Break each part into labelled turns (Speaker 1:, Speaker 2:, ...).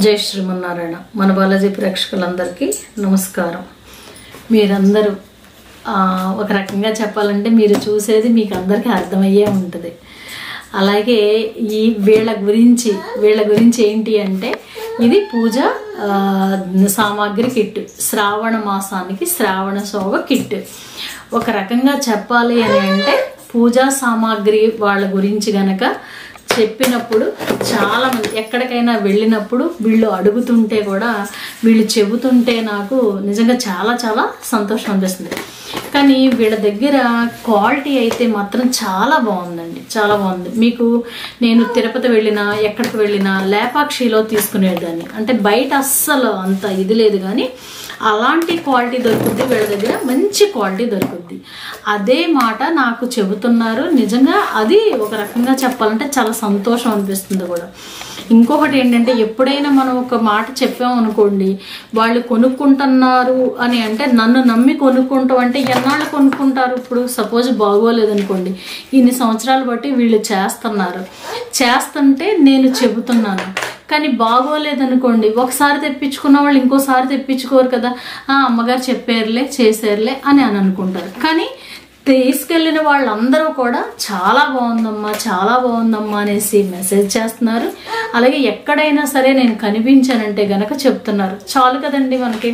Speaker 1: జై శ్రీమన్నారాయణ మన బాలాజీ ప్రేక్షకులందరికీ నమస్కారం మీరందరూ ఆ, ఒక రకంగా చెప్పాలంటే మీరు చూసేది మీకు అందరికీ అర్థమయ్యే ఉంటుంది అలాగే ఈ వీళ్ళ గురించి వీళ్ళ గురించి ఏంటి అంటే ఇది పూజ ఆ, సామాగ్రి కిట్ శ్రావణ మాసానికి శ్రావణ శోభ కిట్ ఒక రకంగా చెప్పాలి అని అంటే పూజా సామాగ్రి వాళ్ళ గురించి గనక చెప్పినప్పుడు చాలా మంది ఎక్కడికైనా వెళ్ళినప్పుడు వీళ్ళు అడుగుతుంటే కూడా వీళ్ళు చెబుతుంటే నాకు నిజంగా చాలా చాలా సంతోషం అనిపిస్తుంది కానీ వీళ్ళ దగ్గర క్వాలిటీ అయితే మాత్రం చాలా బాగుందండి చాలా బాగుంది మీకు నేను తిరుపతి వెళ్ళినా ఎక్కడికి వెళ్ళినా లేపాక్షిలో తీసుకునేదాన్ని అంటే బయట అస్సలు అంత ఇది లేదు కానీ అలాంటి క్వాలిటీ దొరుకుద్ది వీళ్ళ దగ్గర మంచి క్వాలిటీ దొరుకుద్ది అదే మాట నాకు చెబుతున్నారు నిజంగా అది ఒక రకంగా చెప్పాలంటే చాలా సంతోషం అనిపిస్తుంది కూడా ఇంకొకటి ఏంటంటే ఎప్పుడైనా మనం ఒక మాట చెప్పామనుకోండి వాళ్ళు కొనుక్కుంటున్నారు అని అంటే నన్ను నమ్మి కొనుక్కుంటాం అంటే ఎన్నాళ్ళు కొనుక్కుంటారు ఇప్పుడు సపోజ్ బాగోలేదనుకోండి ఇన్ని సంవత్సరాలు బట్టి వీళ్ళు చేస్తున్నారు చేస్తుంటే నేను చెబుతున్నాను కానీ బాగోలేదనుకోండి ఒకసారి తెప్పించుకున్న వాళ్ళు ఇంకోసారి తెప్పించుకోరు కదా ఆ అమ్మగారు చెప్పారులే చేశారులే అని అని అనుకుంటారు కానీ తీసుకెళ్ళిన వాళ్ళందరూ కూడా చాలా బాగుందమ్మా చాలా బాగుందమ్మా అనేసి మెసేజ్ చేస్తున్నారు అలాగే ఎక్కడైనా సరే నేను కనిపించానంటే గనక చెప్తున్నారు చాలు కదండి మనకి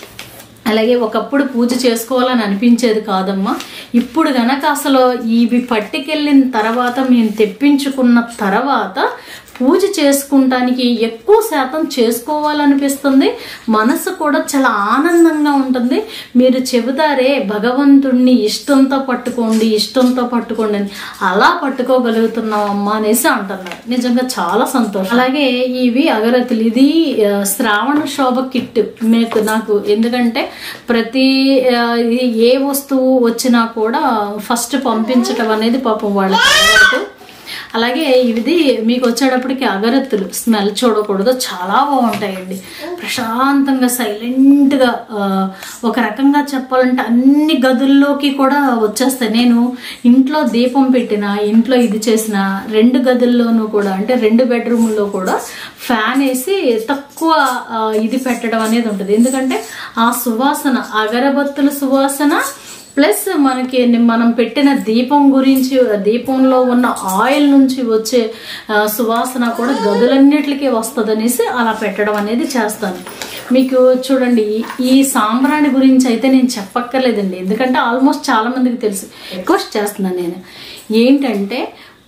Speaker 1: అలాగే ఒకప్పుడు పూజ చేసుకోవాలని అనిపించేది కాదమ్మా ఇప్పుడు గనక అసలు ఇవి పట్టుకెళ్ళిన తర్వాత మేము తెప్పించుకున్న తర్వాత పూజ చేసుకుంటానికి ఎక్కువ శాతం చేసుకోవాలనిపిస్తుంది మనసు కూడా చాలా ఆనందంగా ఉంటుంది మీరు చెబుతారే భగవంతుణ్ణి ఇష్టంతో పట్టుకోండి ఇష్టంతో పట్టుకోండి అని అలా పట్టుకోగలుగుతున్నాం అమ్మా అనేసి అంటున్నారు నిజంగా చాలా సంతోషం అలాగే ఇవి అగరత్తులు ఇది ఆ, శ్రావణ శోభ కిట్ మీకు నాకు ఎందుకంటే ప్రతి ఆ, ఇది ఏ వస్తువు వచ్చినా కూడా ఫస్ట్ పంపించటం అనేది పాపం వాళ్ళకి అలవాటు. అలాగే ఇది మీకు వచ్చేటప్పటికి అగరత్తులు స్మెల్ చూడకూడదు చాలా బాగుంటాయండి ప్రశాంతంగా సైలెంట్గా ఆ, ఒక రకంగా చెప్పాలంటే అన్ని గదుల్లోకి కూడా వచ్చేస్తాయి నేను ఇంట్లో దీపం పెట్టిన ఇంట్లో ఇది చేసిన రెండు గదుల్లోనూ కూడా అంటే రెండు బెడ్రూమ్లో కూడా ఫ్యాన్ వేసి తక్కువ ఆ, ఇది పెట్టడం అనేది ఉంటుంది ఎందుకంటే ఆ సువాసన అగరబత్తుల సువాసన ప్లస్ మనకి మనం పెట్టిన దీపం గురించి దీపంలో ఉన్న ఆయిల్ నుంచి వచ్చే ఆ, సువాసన కూడా గదులన్నిటికీ వస్తుందనేసి అలా పెట్టడం అనేది చేస్తాను మీకు చూడండి ఈ సాంబ్రాణి గురించి అయితే నేను చెప్పక్కర్లేదండి ఎందుకంటే ఆల్మోస్ట్ చాలా మందికి తెలుసు రిక్వెస్ట్ చేస్తున్నాను నేను ఏంటంటే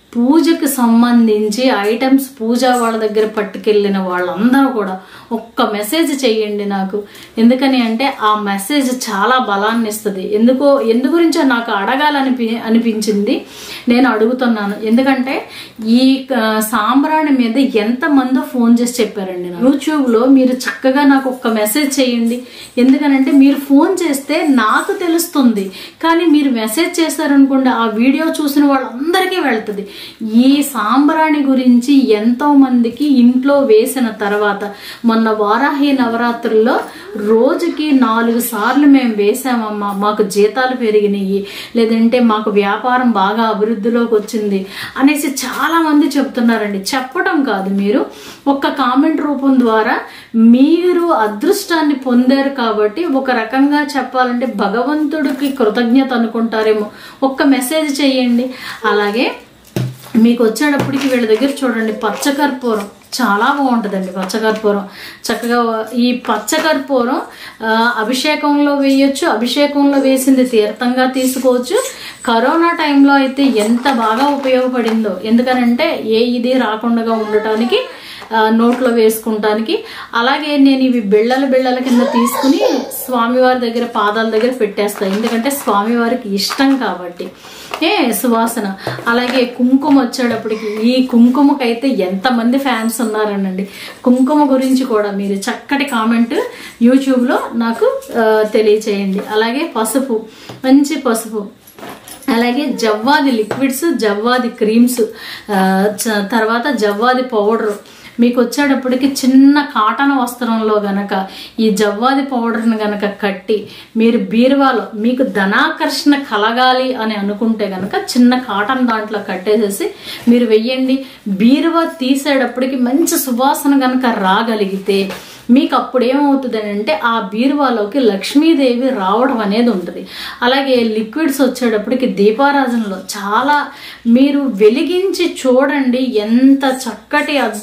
Speaker 1: పూజకు సంబంధించి ఐటమ్స్ పూజ వాళ్ళ దగ్గర పట్టుకెళ్ళిన వాళ్ళందరూ కూడా ఒక్క మెసేజ్ చేయండి నాకు ఎందుకని అంటే ఆ మెసేజ్ చాలా బలాన్ని ఇస్తుంది ఎందుకో ఎందు గురించో నాకు అడగాలనిపి అనిపించింది నేను అడుగుతున్నాను ఎందుకంటే ఈ ఆ, సాంబ్రాణి మీద ఎంతమందో ఫోన్ చేసి చెప్పారండి నాకు. యూట్యూబ్లో మీరు చక్కగా నాకు ఒక్క మెసేజ్ చేయండి ఎందుకనంటే మీరు ఫోన్ చేస్తే నాకు తెలుస్తుంది కానీ మీరు మెసేజ్ చేశారనుకోండి ఆ వీడియో చూసిన వాళ్ళందరికీ వెళ్తుంది ఈ సాంబ్రాణి గురించి ఎంతో మందికి ఇంట్లో వేసిన తర్వాత మొన్న వారాహి నవరాత్రుల్లో రోజుకి నాలుగు సార్లు మేము వేసామమ్మా మాకు జీతాలు పెరిగినాయి లేదంటే మాకు వ్యాపారం బాగా అభివృద్ధిలోకి వచ్చింది అనేసి చాలా మంది చెప్తున్నారండి చెప్పడం కాదు మీరు ఒక్క కామెంట్ రూపం ద్వారా మీరు అదృష్టాన్ని పొందారు కాబట్టి ఒక రకంగా చెప్పాలంటే భగవంతుడికి కృతజ్ఞత అనుకుంటారేమో ఒక్క మెసేజ్ చేయండి అలాగే మీకు వచ్చేటప్పటికి వీళ్ళ దగ్గర చూడండి పచ్చకర్పూరం చాలా బాగుంటుందండి పచ్చకర్పూరం చక్కగా ఈ పచ్చకర్పూరం ఆ, అభిషేకంలో వేయొచ్చు అభిషేకంలో వేసింది తీర్థంగా తీసుకోవచ్చు కరోనా టైంలో అయితే ఎంత బాగా ఉపయోగపడిందో ఎందుకనంటే ఏ ఇది రాకుండా ఉండటానికి ఆ, నోట్లో వేసుకుంటానికి అలాగే నేను ఇవి బిళ్ళల బిళ్ళల కింద తీసుకుని స్వామివారి దగ్గర పాదాల దగ్గర పెట్టేస్తాను ఎందుకంటే స్వామివారికి ఇష్టం కాబట్టి ఏ సువాసన అలాగే కుంకుమ వచ్చేటప్పటికి ఈ కుంకుమకైతే ఎంతమంది ఫ్యాన్స్ ఉన్నారనండి కుంకుమ గురించి కూడా మీరు చక్కటి కామెంట్ యూట్యూబ్లో నాకు ఆ, తెలియచేయండి అలాగే పసుపు మంచి పసుపు అలాగే జవ్వాది లిక్విడ్స్ జవ్వాది క్రీమ్స్ ఆ, చ- తర్వాత జవ్వాది పౌడర్ మీకు వచ్చేటప్పటికి చిన్న కాటన్ వస్త్రంలో గనక ఈ జవ్వాది పౌడర్ని గనక కట్టి మీరు బీరువాలో మీకు ధనాకర్షణ కలగాలి అని అనుకుంటే గనక చిన్న కాటన్ దాంట్లో కట్టేసేసి మీరు వెయ్యండి బీరువా తీసేటప్పటికి మంచి సువాసన గనక రాగలిగితే మీకు అప్పుడు ఏమవుతుంది అంటే ఆ బీరువాలోకి లక్ష్మీదేవి రావడం అనేది ఉంటుంది అలాగే లిక్విడ్స్ వచ్చేటప్పటికి దీపారాజనలో చాలా మీరు వెలిగించి చూడండి ఎంత చక్కటి అద్-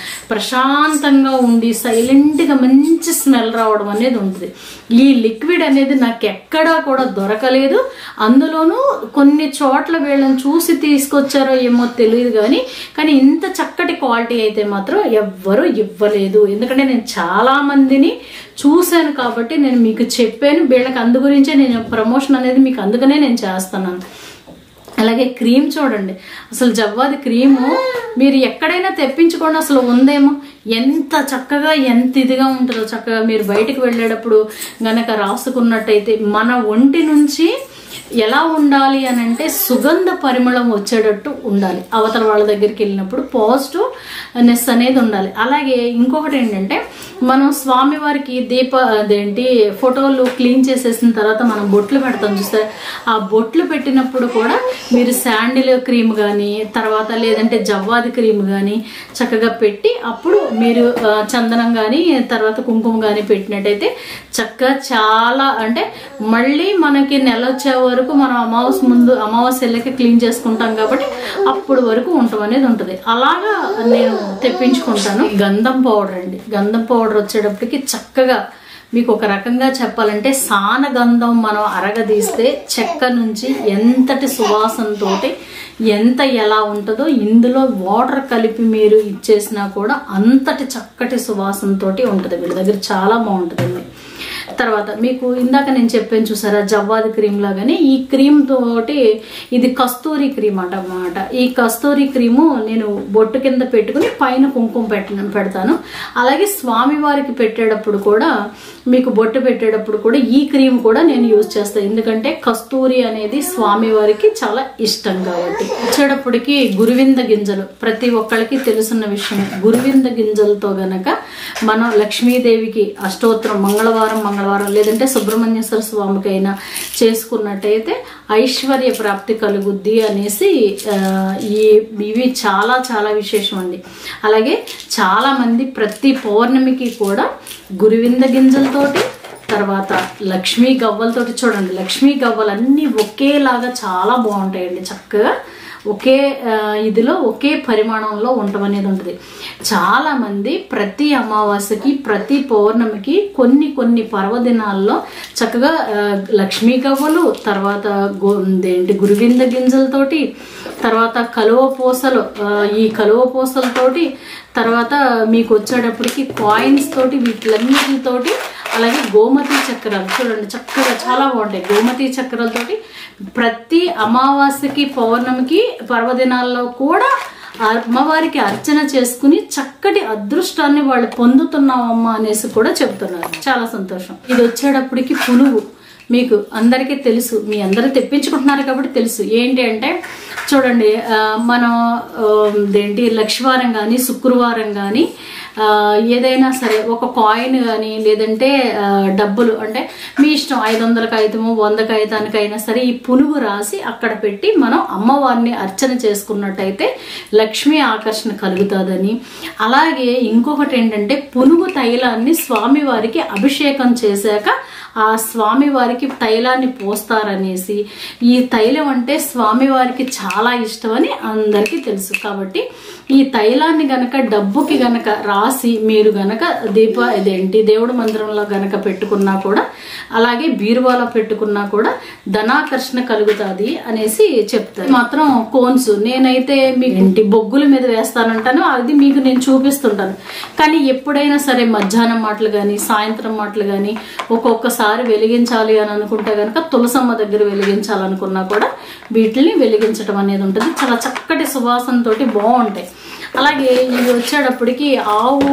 Speaker 1: ప్రశాంతంగా ఉండి సైలెంట్గా మంచి స్మెల్ రావడం అనేది ఉంటుంది ఈ లిక్విడ్ అనేది నాకు ఎక్కడా కూడా దొరకలేదు అందులోనూ కొన్ని చోట్ల వీళ్ళని చూసి తీసుకొచ్చారో ఏమో తెలియదు కానీ కానీ ఇంత చక్కటి క్వాలిటీ అయితే మాత్రం ఎవ్వరూ ఇవ్వలేదు ఎందుకంటే నేను చాలా మందిని చూశాను కాబట్టి నేను మీకు చెప్పాను వీళ్ళకి అందు గురించే నేను ప్రమోషన్ అనేది మీకు అందుకనే నేను చేస్తున్నాను అలాగే క్రీమ్ చూడండి అసలు జవ్వాది క్రీము మీరు ఎక్కడైనా తెప్పించుకోండి అసలు ఉందేమో ఎంత చక్కగా ఎంత ఇదిగా ఉంటుందో చక్కగా మీరు బయటికి వెళ్ళేటప్పుడు గనక రాసుకున్నట్టయితే మన ఒంటి నుంచి ఎలా ఉండాలి అని అంటే సుగంధ పరిమళం వచ్చేటట్టు ఉండాలి అవతల వాళ్ళ దగ్గరికి వెళ్ళినప్పుడు పాజిటివ్ నెస్ అనేది ఉండాలి అలాగే ఇంకొకటి ఏంటంటే మనం స్వామివారికి దీప అదేంటి ఫోటోలు క్లీన్ చేసేసిన తర్వాత మనం బొట్లు పెడతాం చూస్తే ఆ బొట్లు పెట్టినప్పుడు కూడా మీరు శాండిల్ క్రీమ్ కానీ తర్వాత లేదంటే జవ్వాది క్రీమ్ కానీ చక్కగా పెట్టి అప్పుడు మీరు ఆ, చందనం కానీ తర్వాత కుంకుమ కానీ పెట్టినట్టయితే చక్కగా చాలా అంటే మళ్ళీ మనకి నెల వచ్చే వరకు మనం అమావాస్య ముందు అమావాస్యలకి క్లీన్ చేసుకుంటాం కాబట్టి అప్పుడు వరకు ఉంటాం అనేది ఉంటుంది అలాగా నేను తెప్పించుకుంటాను గంధం పౌడర్ అండి గంధం పౌడర్ వచ్చేటప్పటికి చక్కగా మీకు ఒక రకంగా చెప్పాలంటే సానగంధం మనం అరగదీస్తే చెక్క నుంచి ఎంతటి సువాసనతోటి ఎంత ఎలా ఉంటుందో ఇందులో వాటర్ కలిపి మీరు ఇచ్చేసినా కూడా అంతటి చక్కటి సువాసనతోటి ఉంటుంది వీళ్ళ దగ్గర చాలా బాగుంటుందండి తర్వాత మీకు ఇందాక నేను చెప్పాను చూసారా జవ్వాది క్రీమ్ లాగానే ఈ క్రీమ్ తోటి ఇది కస్తూరి క్రీమ్ అన్నమాట ఈ కస్తూరి క్రీము నేను బొట్టు కింద పెట్టుకుని పైన కుంకుమ పెట్ట పెడతాను అలాగే స్వామివారికి పెట్టేటప్పుడు కూడా మీకు బొట్టు పెట్టేటప్పుడు కూడా ఈ క్రీమ్ కూడా నేను యూజ్ చేస్తాను ఎందుకంటే కస్తూరి అనేది స్వామివారికి చాలా ఇష్టం కాబట్టి వచ్చేటప్పటికి గురువింద గింజలు ప్రతి ఒక్కళ్ళకి తెలుసున్న విషయం గురువింద గింజలతో గనక మనం లక్ష్మీదేవికి అష్టోత్తరం మంగళవారం మంగళవారం లేదంటే సుబ్రహ్మణ్యేశ్వర స్వామికి అయినా చేసుకున్నట్టయితే ఐశ్వర్య ప్రాప్తి కలుగుద్ది అనేసి ఆ, ఈ ఇవి చాలా చాలా విశేషం అండి అలాగే చాలా మంది ప్రతి పౌర్ణమికి కూడా గురువింద గింజలతోటి తర్వాత లక్ష్మీ గవ్వలతోటి చూడండి లక్ష్మీ గవ్వలు అన్నీ ఒకేలాగా చాలా బాగుంటాయండి చక్కగా ఒకే ఆ, ఇదిలో ఒకే పరిమాణంలో ఉండటం అనేది ఉంటుంది చాలా మంది ప్రతి అమావాస్యకి ప్రతి పౌర్ణమికి కొన్ని కొన్ని పర్వదినాల్లో చక్కగా ఆ, లక్ష్మీ గవ్వలు తర్వాత గో ఏంటి గురువింద గింజలతోటి తర్వాత కలువ పూసలు ఆ, ఈ కలువ పూసలతోటి తర్వాత మీకు వచ్చేటప్పటికి కాయిన్స్ తోటి వీటిలన్నిటితోటి అలాగే గోమతి చక్రాలు చూడండి చక్కగా చాలా బాగుంటాయి గోమతి చక్రాలతోటి ప్రతి అమావాస్యకి పౌర్ణమికి పర్వదినాల్లో కూడా అమ్మవారికి అర్చన చేసుకుని చక్కటి అదృష్టాన్ని వాళ్ళు పొందుతున్నామమ్మా అనేసి కూడా చెప్తున్నారు చాలా సంతోషం ఇది వచ్చేటప్పటికి పునుగు మీకు అందరికీ తెలుసు మీ అందరూ తెప్పించుకుంటున్నారు కాబట్టి తెలుసు ఏంటి అంటే చూడండి ఆ, మనం ఆ, ఇదేంటి లక్షవారం కానీ శుక్రవారం కానీ ఆ, ఏదైనా సరే ఒక కాయిన్ కానీ లేదంటే ఆ, డబ్బులు అంటే మీ ఇష్టం ఐదు వందల కాగితము వంద కాగితానికైనా సరే ఈ పునుగు రాసి అక్కడ పెట్టి మనం అమ్మవారిని అర్చన చేసుకున్నట్టయితే లక్ష్మీ ఆకర్షణ కలుగుతుందని అలాగే ఇంకొకటి ఏంటంటే పునుగు తైలాన్ని స్వామివారికి అభిషేకం చేశాక ఆ స్వామివారికి తైలాన్ని పోస్తారనేసి ఈ తైలం అంటే స్వామివారికి చాలా ఇష్టమని అందరికీ తెలుసు కాబట్టి ఈ తైలాన్ని గనక డబ్బుకి గనక రాసి మీరు గనక దీప ఇదేంటి దేవుడి మందిరంలో గనక పెట్టుకున్నా కూడా అలాగే బీరువాలో పెట్టుకున్నా కూడా ధనాకర్షణ కలుగుతుంది అనేసి చెప్తారు మాత్రం కోన్స్ నేనైతే మీ ఇంటి బొగ్గుల మీద వేస్తానంటాను అది మీకు నేను చూపిస్తుంటాను కానీ ఎప్పుడైనా సరే మధ్యాహ్నం మాటలు కానీ సాయంత్రం మాటలు కానీ ఒక్కొక్కసారి వెలిగించాలి అని అనుకుంటే కనుక తులసమ్మ దగ్గర వెలిగించాలనుకున్నా కూడా వీటిని వెలిగించడం అనేది ఉంటుంది చాలా చక్కటి సువాసనతోటి బాగుంటాయి అలాగే ఇవి వచ్చేటప్పటికి ఆవు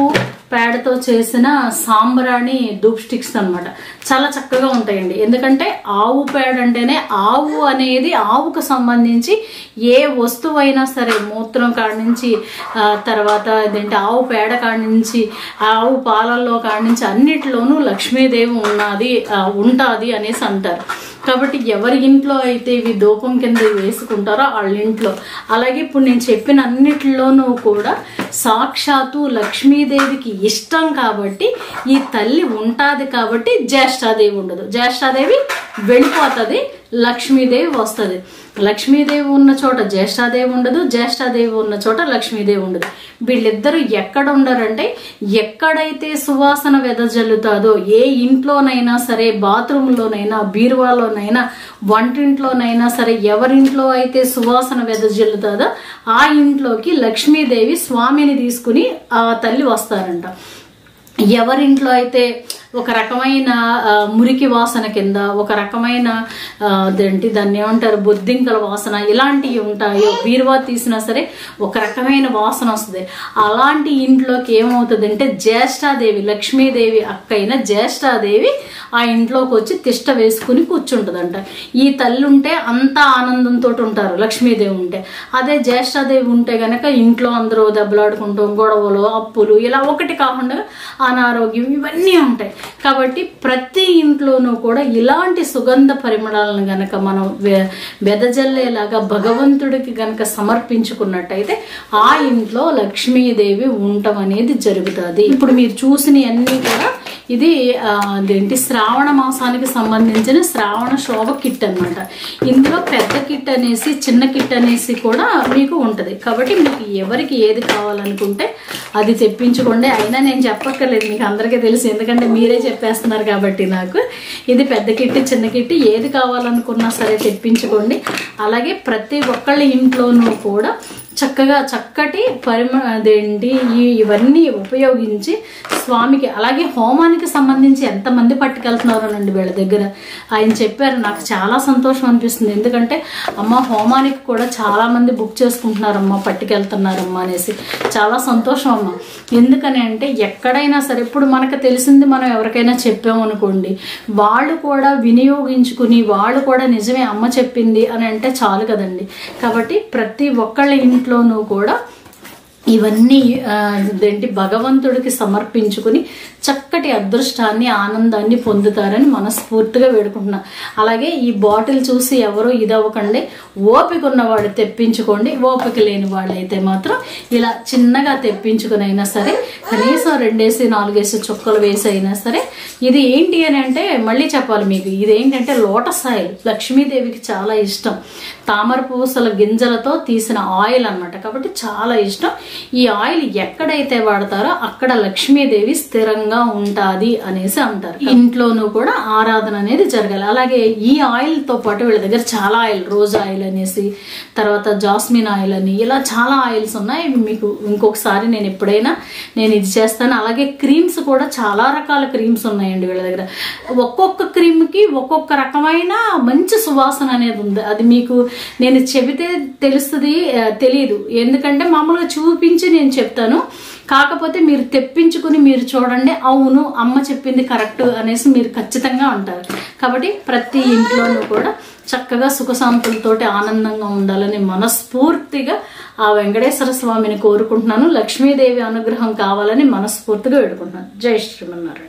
Speaker 1: పేడతో చేసిన సాంబ్రాణి ధూప్ స్టిక్స్ అన్నమాట చాలా చక్కగా ఉంటాయండి ఎందుకంటే ఆవు పేడ అంటేనే ఆవు అనేది ఆవుకు సంబంధించి ఏ వస్తువు అయినా సరే మూత్రం కాడి నుంచి ఆ, తర్వాత ఇదేంటి ఆవు పేడ కాడి నుంచి ఆవు పాలల్లో కాడి నుంచి అన్నిటిలోనూ లక్ష్మీదేవి ఉన్నది ఆ, ఉంటాది అనేసి అంటారు కాబట్టి ఎవరి ఇంట్లో అయితే ఇవి ధూపం కింద వేసుకుంటారో వాళ్ళ ఇంట్లో అలాగే ఇప్పుడు నేను చెప్పిన అన్నిటిలోనూ కూడా సాక్షాత్తు లక్ష్మీదేవికి ఇష్టం కాబట్టి ఈ తల్లి ఉంటాది కాబట్టి జ్యేష్ఠాదేవి ఉండదు జ్యేష్ఠాదేవి వెళ్ళిపోతుంది లక్ష్మీదేవి వస్తుంది లక్ష్మీదేవి ఉన్న చోట జ్యేష్ఠాదేవి ఉండదు జ్యేష్ఠాదేవి ఉన్న చోట లక్ష్మీదేవి ఉండదు వీళ్ళిద్దరూ ఎక్కడ ఉండరంటే ఎక్కడైతే సువాసన వెదజల్లుతాదో ఏ ఇంట్లోనైనా సరే బాత్రూంలోనైనా బీరువాలోనైనా వంటింట్లోనైనా సరే ఎవరింట్లో అయితే సువాసన వెదజల్లుతాదో ఆ ఇంట్లోకి లక్ష్మీదేవి స్వామిని తీసుకుని ఆ తల్లి వస్తారంట ఎవరింట్లో అయితే ఒక రకమైన ఆ, మురికి వాసన కింద ఒక రకమైన ఆ, అదేంటి దాన్ని ఏమంటారు బొద్దింకల వాసన ఇలాంటివి ఉంటాయో బీరువా తీసినా సరే ఒక రకమైన వాసన వస్తుంది అలాంటి ఇంట్లోకి ఏమవుతుందంటే జ్యేష్ఠాదేవి లక్ష్మీదేవి అక్కైన జ్యేష్ఠాదేవి ఆ ఇంట్లోకి వచ్చి తిష్ట వేసుకుని కూర్చుంటుందంట ఈ తల్లి ఉంటే అంతా ఆనందంతో ఉంటారు లక్ష్మీదేవి ఉంటే అదే జ్యేష్ఠాదేవి ఉంటే గనక ఇంట్లో అందరూ దెబ్బలాడుకుంటూ గొడవలు అప్పులు ఇలా ఒకటి కాకుండా అనారోగ్యం ఇవన్నీ ఉంటాయి కాబట్టి ప్రతి ఇంట్లోనూ కూడా ఇలాంటి సుగంధ పరిమళాలను గనక మనం వె- వెదజల్లేలాగా భగవంతుడికి గనక సమర్పించుకున్నట్టయితే ఆ ఇంట్లో లక్ష్మీదేవి ఉండటం అనేది జరుగుతుంది ఇప్పుడు మీరు చూసిన అన్ని కూడా ఇది ఆ, అదేంటి శ్రావణ మాసానికి సంబంధించిన శ్రావణ శోభ కిట్ అన్నమాట ఇందులో పెద్ద కిట్ అనేసి చిన్న కిట్ అనేసి కూడా మీకు ఉంటది కాబట్టి మీకు ఎవరికి ఏది కావాలనుకుంటే అది తెప్పించుకోండి అయినా నేను చెప్పక్కర్లేదు మీకు అందరికీ తెలుసు ఎందుకంటే మీరే చెప్పేస్తున్నారు కాబట్టి నాకు ఇది పెద్ద కిట్ చిన్న కిట్ ఏది కావాలనుకున్నా సరే తెప్పించుకోండి అలాగే ప్రతి ఒక్కళ్ళ ఇంట్లోనూ కూడా చక్కగా చక్కటి పరిమ అదేంటి ఈ ఇవన్నీ ఉపయోగించి స్వామికి అలాగే హోమానికి సంబంధించి ఎంతమంది పట్టుకెళ్తున్నారోనండి వీళ్ళ దగ్గర ఆయన చెప్పారు నాకు చాలా సంతోషం అనిపిస్తుంది ఎందుకంటే అమ్మ హోమానికి కూడా చాలా మంది బుక్ చేసుకుంటున్నారమ్మా పట్టుకెళ్తున్నారమ్మా అనేసి చాలా సంతోషం అమ్మ ఎందుకని అంటే ఎక్కడైనా సరే ఇప్పుడు మనకు తెలిసింది మనం ఎవరికైనా చెప్పామనుకోండి వాళ్ళు కూడా వినియోగించుకుని వాళ్ళు కూడా నిజమే అమ్మ చెప్పింది అని అంటే చాలు కదండి కాబట్టి ప్రతి ఒక్కళ్ళ ఇంట్లోనూ కూడా ఇవన్నీ ఆ, ఇదేంటి భగవంతుడికి సమర్పించుకుని చక్కటి అదృష్టాన్ని ఆనందాన్ని పొందుతారని మనస్ఫూర్తిగా వేడుకుంటున్నా అలాగే ఈ బాటిల్ చూసి ఎవరు ఇదవ్వకండి ఓపిక ఉన్నవాడు తెప్పించుకోండి ఓపిక లేని వాళ్ళైతే మాత్రం ఇలా చిన్నగా తెప్పించుకుని అయినా సరే కనీసం రెండేసి నాలుగేసి చుక్కలు వేసి అయినా సరే ఇది ఏంటి అని అంటే మళ్ళీ చెప్పాలి మీకు ఇది ఏంటంటే లోటస్ ఆయిల్ లక్ష్మీదేవికి చాలా ఇష్టం తామర పూసల గింజలతో తీసిన ఆయిల్ అన్నమాట కాబట్టి చాలా ఇష్టం ఈ ఆయిల్ ఎక్కడైతే వాడతారో అక్కడ లక్ష్మీదేవి స్థిరంగా ఉంటాది అనేసి అంటారు ఇంట్లోనూ కూడా ఆరాధన అనేది జరగాలి అలాగే ఈ ఆయిల్ తో పాటు వీళ్ళ దగ్గర చాలా ఆయిల్ రోజ్ ఆయిల్ అనేసి తర్వాత జాస్మిన్ ఆయిల్ అని ఇలా చాలా ఆయిల్స్ ఉన్నాయి ఇవి మీకు ఇంకొకసారి నేను ఎప్పుడైనా నేను ఇది చేస్తాను అలాగే క్రీమ్స్ కూడా చాలా రకాల క్రీమ్స్ ఉన్నాయండి వీళ్ళ దగ్గర ఒక్కొక్క క్రీమ్ కి ఒక్కొక్క రకమైన మంచి సువాసన అనేది ఉంది అది మీకు నేను చెబితే తెలుస్తుంది ఆ, తెలియదు ఎందుకంటే మామూలుగా చూపించి నేను చెప్తాను కాకపోతే మీరు తెప్పించుకుని మీరు చూడండి అవును అమ్మ చెప్పింది కరెక్ట్ అనేసి మీరు ఖచ్చితంగా అంటారు కాబట్టి ప్రతి ఇంట్లోనూ కూడా చక్కగా సుఖశాంతులతోటి ఆనందంగా ఉండాలని మనస్ఫూర్తిగా ఆ వెంకటేశ్వర స్వామిని కోరుకుంటున్నాను లక్ష్మీదేవి అనుగ్రహం కావాలని మనస్ఫూర్తిగా వేడుకుంటున్నాను జై శ్రీమన్నారాయణ